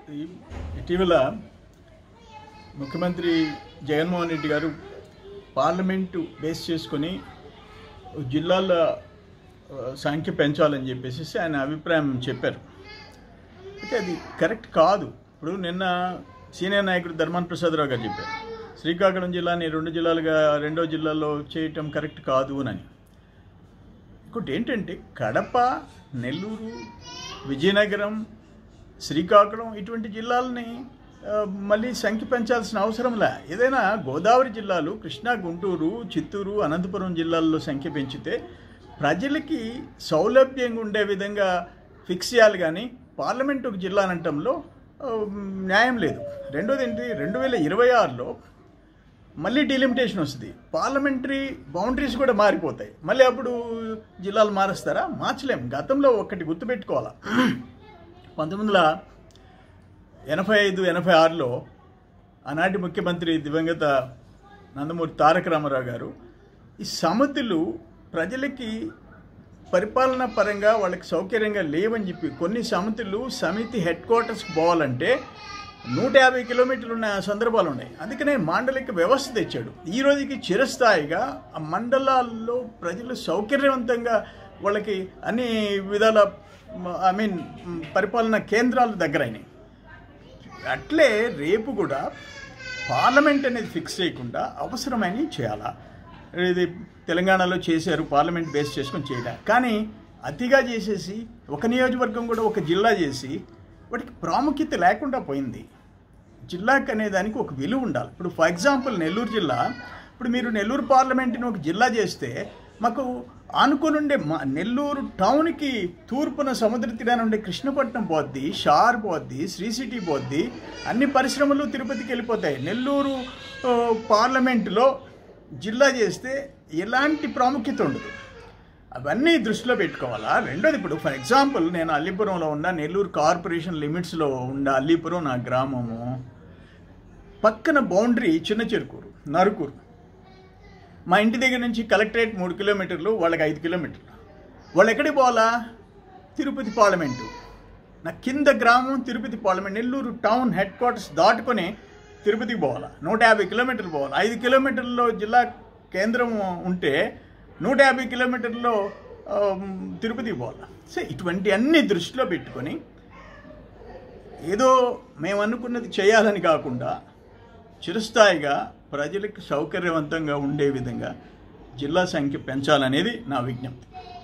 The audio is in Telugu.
ఈ- ఇటీవల ముఖ్యమంత్రి జగన్మోహన్ రెడ్డి గారు పార్లమెంటు బేస్ చేసుకొని జిల్లాల ఆ, సంఖ్య పెంచాలని చెప్పేసి ఆయన అభిప్రాయం చెప్పారు అయితే అది కరెక్ట్ కాదు ఇప్పుడు నిన్న సీనియర్ నాయకుడు ధర్మాన్ ప్రసాదరావు గారు చెప్పారు శ్రీకాకుళం జిల్లాని రెండు జిల్లాలుగా రెండో జిల్లాలో చేయటం కరెక్ట్ కాదు అని ఇంకోటి ఏంటంటే కడప నెల్లూరు విజయనగరం శ్రీకాకుళం ఇటువంటి జిల్లాలని ఆ, మళ్ళీ సంఖ్య పెంచాల్సిన అవసరంలే ఏదైనా గోదావరి జిల్లాలు కృష్ణా గుంటూరు చిత్తూరు అనంతపురం జిల్లాల్లో సంఖ్య పెంచితే ప్రజలకి సౌలభ్యంగా ఉండే విధంగా ఫిక్స్ చేయాలి కానీ పార్లమెంట్ ఒక జిల్లా అనటంలో ఆ, న్యాయం లేదు రెండోది ఏంటి రెండు వేల ఇరవై ఆరులో మళ్ళీ డిలిమిటేషన్ వస్తుంది పార్లమెంటరీ బౌండరీస్ కూడా మారిపోతాయి మళ్ళీ అప్పుడు జిల్లాలు మారుస్తారా మార్చలేం గతంలో ఒక్కటి గుర్తుపెట్టుకోవాలా పంతొమ్మిది వందల ఎనభై ఐదు ఎనభై ఆరులో ఆనాటి ముఖ్యమంత్రి దివంగత నందమూరి తారక రామారావు గారు ఈ సమితులు ప్రజలకి పరిపాలన పరంగా వాళ్ళకి సౌకర్యంగా లేవని చెప్పి కొన్ని సమితులు సమితి హెడ్ క్వార్టర్స్కి పోవాలంటే నూట యాభై కిలోమీటర్లు ఉన్న సందర్భాలు ఉన్నాయి అందుకనే మాండలిక వ్యవస్థ తెచ్చాడు ఈ రోజుకి చిరస్థాయిగా ఆ మండలాల్లో ప్రజలు సౌకర్యవంతంగా వాళ్ళకి అన్ని విధాల ఐ మీన్ పరిపాలన కేంద్రాలు దగ్గరైనాయి అట్లే రేపు కూడా పార్లమెంట్ అనేది ఫిక్స్ చేయకుండా అవసరమైనవి చేయాలా ఇది తెలంగాణలో చేశారు పార్లమెంట్ బేస్ చేసుకొని చేయడం కానీ అతిగా చేసేసి ఒక నియోజకవర్గం కూడా ఒక జిల్లా చేసి వాటికి ప్రాముఖ్యత లేకుండా పోయింది జిల్లాకి అనే దానికి ఒక విలువ ఉండాలి ఇప్పుడు ఫర్ ఎగ్జాంపుల్ నెల్లూరు జిల్లా ఇప్పుడు మీరు నెల్లూరు పార్లమెంట్ని ఒక జిల్లా చేస్తే మాకు ఆనుకునుండే మా నెల్లూరు టౌన్కి తూర్పున సముద్ర తీరాన ఉండే కృష్ణపట్నం పోద్ది షార్ పోద్ది శ్రీ సిటీ పోద్ది అన్ని పరిశ్రమలు తిరుపతికి వెళ్ళిపోతాయి నెల్లూరు ఆ, పార్లమెంటులో జిల్లా చేస్తే ఎలాంటి ప్రాముఖ్యత ఉండదు అవన్నీ దృష్టిలో పెట్టుకోవాలా రెండోది ఇప్పుడు ఫర్ ఎగ్జాంపుల్ నేను అల్లీపురంలో ఉన్న నెల్లూరు కార్పొరేషన్ లిమిట్స్లో ఉన్న అల్లీపురం నా గ్రామము పక్కన బౌండరీ చిన్న చెరుకూరు నరుకూరు మా ఇంటి దగ్గర నుంచి కలెక్టరేట్ మూడు కిలోమీటర్లు వాళ్ళకి ఐదు కిలోమీటర్లు వాళ్ళు ఎక్కడికి పోవాలా తిరుపతి పార్లమెంటు నా కింద గ్రామం Tirupati parliament Nellore town headquarters దాటుకొని తిరుపతికి పోవాలా నూట యాభై కిలోమీటర్లు పోవాలి ఐదు కిలోమీటర్లలో జిల్లా కేంద్రం ఉంటే నూట యాభై కిలోమీటర్లో ఆమ్, తిరుపతికి పోవాలి సో ఇటువంటి అన్ని దృష్టిలో పెట్టుకొని ఏదో మేము అనుకున్నది చేయాలని కాకుండా చిరస్థాయిగా ప్రజలకు సౌకర్యవంతంగా ఉండే విధంగా జిల్లా సంఖ్య పెంచాలనేది నా విజ్ఞప్తి